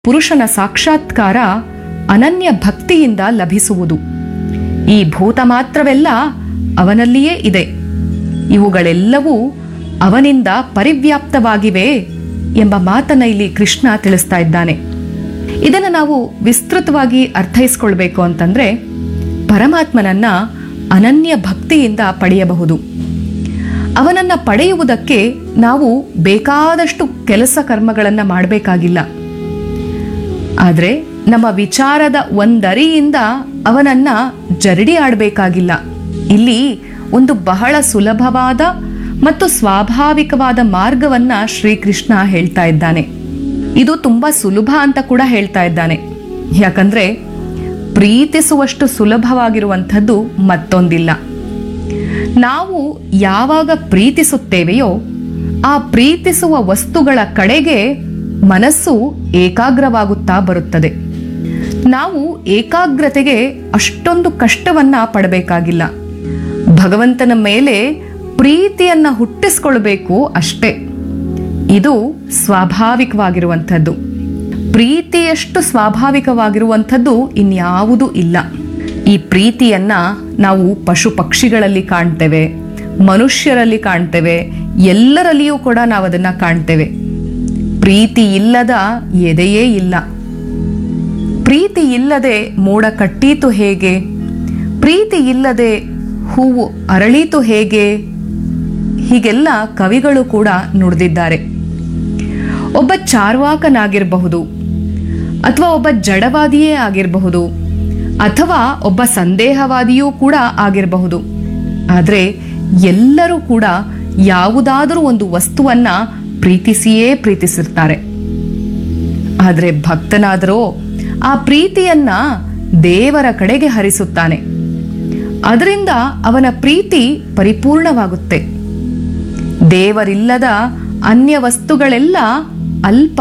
ಪುರುಷನ ಸಾಕ್ಷಾತ್ಕಾರ ಅನನ್ಯ ಭಕ್ತಿಯಿಂದ ಲಭಿಸುವುದು ಈ ಭೂತ ಮಾತ್ರವೆಲ್ಲ ಅವನಲ್ಲಿಯೇ ಇದೆ ಇವುಗಳೆಲ್ಲವೂ ಅವನಿಂದ ಪರಿವ್ಯಾಪ್ತವಾಗಿವೆ ಎಂಬ ಮಾತನ್ನ ಇಲ್ಲಿ ಕೃಷ್ಣ ತಿಳಿಸ್ತಾ ಇದ್ದಾನೆ ಇದನ್ನು ನಾವು ವಿಸ್ತೃತವಾಗಿ ಅರ್ಥೈಸ್ಕೊಳ್ಬೇಕು ಅಂತಂದ್ರೆ ಪರಮಾತ್ಮನನ್ನ ಅನನ್ಯ ಭಕ್ತಿಯಿಂದ ಪಡೆಯಬಹುದು ಅವನನ್ನ ಪಡೆಯುವುದಕ್ಕೆ ನಾವು ಬೇಕಾದಷ್ಟು ಕೆಲಸ ಕರ್ಮಗಳನ್ನು ಮಾಡಬೇಕಾಗಿಲ್ಲ ಆದರೆ ನಮ್ಮ ವಿಚಾರದ ಒಂದರಿಯಿಂದ ಅವನನ್ನ ಜರಡಿ ಆಡಬೇಕಾಗಿಲ್ಲ ಇಲ್ಲಿ ಒಂದು ಬಹಳ ಸುಲಭವಾದ ಮತ್ತು ಸ್ವಾಭಾವಿಕವಾದ ಮಾರ್ಗವನ್ನ ಶ್ರೀಕೃಷ್ಣ ಹೇಳ್ತಾ ಇದ್ದಾನೆ ಇದು ತುಂಬಾ ಸುಲಭ ಅಂತ ಕೂಡ ಹೇಳ್ತಾ ಇದ್ದಾನೆ ಯಾಕಂದ್ರೆ ಪ್ರೀತಿಸುವಷ್ಟು ಸುಲಭವಾಗಿರುವಂಥದ್ದು ಮತ್ತೊಂದಿಲ್ಲ ನಾವು ಯಾವಾಗ ಪ್ರೀತಿಸುತ್ತೇವೆಯೋ ಆ ಪ್ರೀತಿಸುವ ವಸ್ತುಗಳ ಕಡೆಗೆ ಮನಸ್ಸು ಏಕಾಗ್ರವಾಗುತ್ತಾ ಬರುತ್ತದೆ ನಾವು ಏಕಾಗ್ರತೆಗೆ ಅಷ್ಟೊಂದು ಕಷ್ಟವನ್ನ ಪಡಬೇಕಾಗಿಲ್ಲ ಭಗವಂತನ ಮೇಲೆ ಪ್ರೀತಿಯನ್ನ ಹುಟ್ಟಿಸ್ಕೊಳ್ಬೇಕು ಅಷ್ಟೇ ಇದು ಸ್ವಾಭಾವಿಕವಾಗಿರುವಂಥದ್ದು ಪ್ರೀತಿಯಷ್ಟು ಸ್ವಾಭಾವಿಕವಾಗಿರುವಂಥದ್ದು ಇನ್ಯಾವುದೂ ಇಲ್ಲ ಈ ಪ್ರೀತಿಯನ್ನ ನಾವು ಪಶು ಪಕ್ಷಿಗಳಲ್ಲಿ ಕಾಣ್ತೇವೆ ಮನುಷ್ಯರಲ್ಲಿ ಕಾಣ್ತೇವೆ ಎಲ್ಲರಲ್ಲಿಯೂ ಕೂಡ ನಾವು ಅದನ್ನ ಕಾಣ್ತೇವೆ ಪ್ರೀತಿ ಇಲ್ಲದ ಎದೆಯೇ ಇಲ್ಲ ಪ್ರೀತಿ ಇಲ್ಲದೆ ಮೋಡ ಕಟ್ಟೀತು ಹೇಗೆ ಪ್ರೀತಿ ಇಲ್ಲದೆ ಹೂವು ಅರಳೀತು ಹೇಗೆ ಹೀಗೆಲ್ಲ ಕವಿಗಳು ಕೂಡ ನುಡಿದಿದ್ದಾರೆ ಒಬ್ಬ ಚಾರ್ವಾಕನಾಗಿರಬಹುದು ಅಥವಾ ಒಬ್ಬ ಜಡವಾದಿಯೇ ಆಗಿರಬಹುದು ಅಥವಾ ಒಬ್ಬ ಸಂದೇಹವಾದಿಯೂ ಕೂಡ ಆಗಿರಬಹುದು ಆದರೆ ಎಲ್ಲರೂ ಕೂಡ ಯಾವುದಾದರೂ ಒಂದು ವಸ್ತುವನ್ನ ಪ್ರೀತಿಸಿಯೇ ಪ್ರೀತಿಸಿರ್ತಾರೆ ಆದರೆ ಭಕ್ತನಾದರೋ ಆ ಪ್ರೀತಿಯನ್ನ ದೇವರ ಕಡೆಗೆ ಹರಿಸುತ್ತಾನೆ ಅದರಿಂದ ಅವನ ಪ್ರೀತಿ ಪರಿಪೂರ್ಣವಾಗುತ್ತೆ ದೇವರಿಲ್ಲದ ಅನ್ಯ ವಸ್ತುಗಳೆಲ್ಲ ಅಲ್ಪ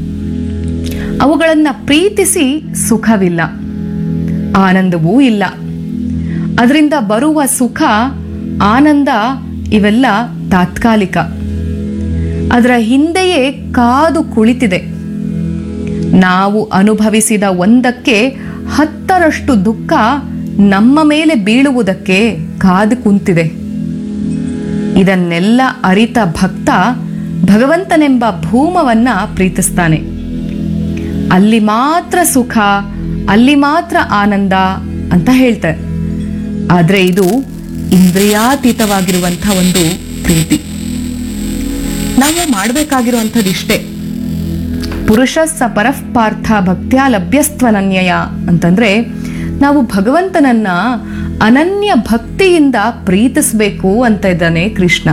ಅವುಗಳನ್ನ ಪ್ರೀತಿಸಿ ಸುಖವಿಲ್ಲ ಆನಂದವೂ ಇಲ್ಲ ಅದರಿಂದ ಬರುವ ಸುಖ ಆನಂದ ಇವೆಲ್ಲ ತಾತ್ಕಾಲಿಕ ಅದರ ಹಿಂದೆಯೇ ಕಾದು ಕುಳಿತಿದೆ ನಾವು ಅನುಭವಿಸಿದ ಒಂದಕ್ಕೆ ಹತ್ತರಷ್ಟು ದುಃಖ ನಮ್ಮ ಮೇಲೆ ಬೀಳುವುದಕ್ಕೆ ಕಾದು ಕುಂತಿದೆ ಇದನ್ನೆಲ್ಲ ಅರಿತ ಭಕ್ತ ಭಗವಂತನೆಂಬ ಭೂಮವನ್ನ ಪ್ರೀತಿಸ್ತಾನೆ ಅಲ್ಲಿ ಮಾತ್ರ ಸುಖ ಅಲ್ಲಿ ಮಾತ್ರ ಆನಂದ ಅಂತ ಹೇಳ್ತಾರೆ ಆದ್ರೆ ಇದು ಇಂದ್ರಿಯಾತೀತವಾಗಿರುವಂತಹ ಒಂದು ಪ್ರೀತಿ ನಾವು ಮಾಡಬೇಕಾಗಿರುವಂಥದ್ದು ಇಷ್ಟೇ ಪುರುಷ ಸ ಪರಃಪಾರ್ಥ ಭಕ್ತ್ಯ ಲಭ್ಯಸ್ತ್ವನನ್ಯಯ ಅಂತಂದ್ರೆ ನಾವು ಭಗವಂತನನ್ನ ಅನನ್ಯ ಭಕ್ತಿಯಿಂದ ಪ್ರೀತಿಸಬೇಕು ಅಂತ ಇದ್ದಾನೆ ಕೃಷ್ಣ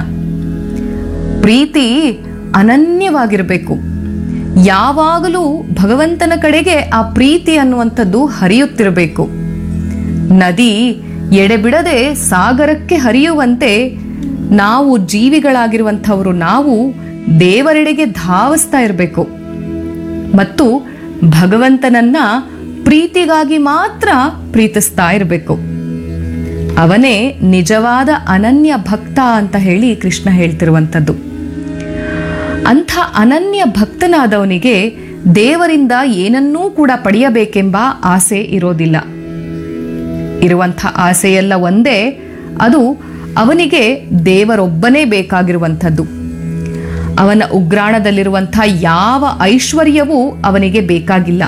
ಪ್ರೀತಿ ಅನನ್ಯವಾಗಿರಬೇಕು ಯಾವಾಗಲೂ ಭಗವಂತನ ಕಡೆಗೆ ಆ ಪ್ರೀತಿ ಅನ್ನುವಂಥದ್ದು ಹರಿಯುತ್ತಿರಬೇಕು ನದಿ ಎಡೆಬಿಡದೆ ಸಾಗರಕ್ಕೆ ಹರಿಯುವಂತೆ ನಾವು ಜೀವಿಗಳಾಗಿರುವಂಥವರು ನಾವು ದೇವರೆಡೆಗೆ ಧಾವಿಸ್ತಾ ಇರಬೇಕು ಮತ್ತು ಭಗವಂತನನ್ನ ಪ್ರೀತಿಗಾಗಿ ಮಾತ್ರ ಪ್ರೀತಿಸ್ತಾ ಇರಬೇಕು ಅವನೇ ನಿಜವಾದ ಅನನ್ಯ ಭಕ್ತ ಅಂತ ಹೇಳಿ ಕೃಷ್ಣ ಹೇಳ್ತಿರುವಂಥದ್ದು ಅಂಥ ಅನನ್ಯ ಭಕ್ತನಾದವನಿಗೆ ದೇವರಿಂದ ಏನನ್ನೂ ಕೂಡ ಪಡೆಯಬೇಕೆಂಬ ಆಸೆ ಇರೋದಿಲ್ಲ ಇರುವಂಥ ಆಸೆಯೆಲ್ಲ ಒಂದೇ ಅದು ಅವನಿಗೆ ದೇವರೊಬ್ಬನೇ ಬೇಕಾಗಿರುವಂಥದ್ದು ಅವನ ಉಗ್ರಾಣದಲ್ಲಿರುವಂಥ ಯಾವ ಐಶ್ವರ್ಯವೂ ಅವನಿಗೆ ಬೇಕಾಗಿಲ್ಲ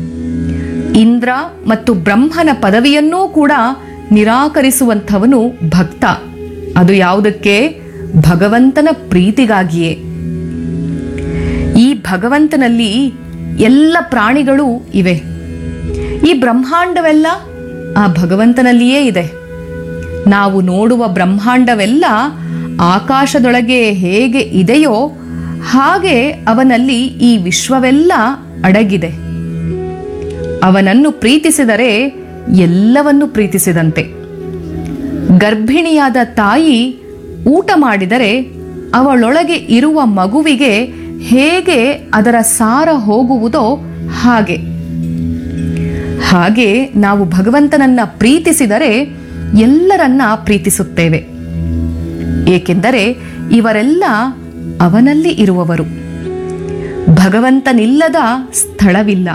ಇಂದ್ರ ಮತ್ತು ಬ್ರಹ್ಮನ ಪದವಿಯನ್ನೂ ಕೂಡ ನಿರಾಕರಿಸುವಂಥವನು ಭಕ್ತ ಅದು ಯಾವುದಕ್ಕೆ ಭಗವಂತನ ಪ್ರೀತಿಗಾಗಿಯೇ ಈ ಭಗವಂತನಲ್ಲಿ ಎಲ್ಲ ಪ್ರಾಣಿಗಳು ಇವೆ ಈ ಬ್ರಹ್ಮಾಂಡವೆಲ್ಲ ಆ ಭಗವಂತನಲ್ಲಿಯೇ ಇದೆ ನಾವು ನೋಡುವ ಬ್ರಹ್ಮಾಂಡವೆಲ್ಲ ಆಕಾಶದೊಳಗೆ ಹೇಗೆ ಇದೆಯೋ ಹಾಗೆ ಅವನಲ್ಲಿ ಈ ವಿಶ್ವವೆಲ್ಲ ಅಡಗಿದೆ ಅವನನ್ನು ಪ್ರೀತಿಸಿದರೆ ಎಲ್ಲವನ್ನು ಪ್ರೀತಿಸಿದಂತೆ ಗರ್ಭಿಣಿಯಾದ ತಾಯಿ ಊಟ ಮಾಡಿದರೆ ಅವಳೊಳಗೆ ಇರುವ ಮಗುವಿಗೆ ಹೇಗೆ ಅದರ ಸಾರ ಹೋಗುವುದೋ ಹಾಗೆ ಹಾಗೆ ನಾವು ಭಗವಂತನನ್ನ ಪ್ರೀತಿಸಿದರೆ ಎಲ್ಲರನ್ನ ಪ್ರೀತಿಸುತ್ತೇವೆ ಏಕೆಂದರೆ ಇವರೆಲ್ಲ ಅವನಲ್ಲಿ ಇರುವವರು ಭಗವಂತನಿಲ್ಲದ ಸ್ಥಳವಿಲ್ಲ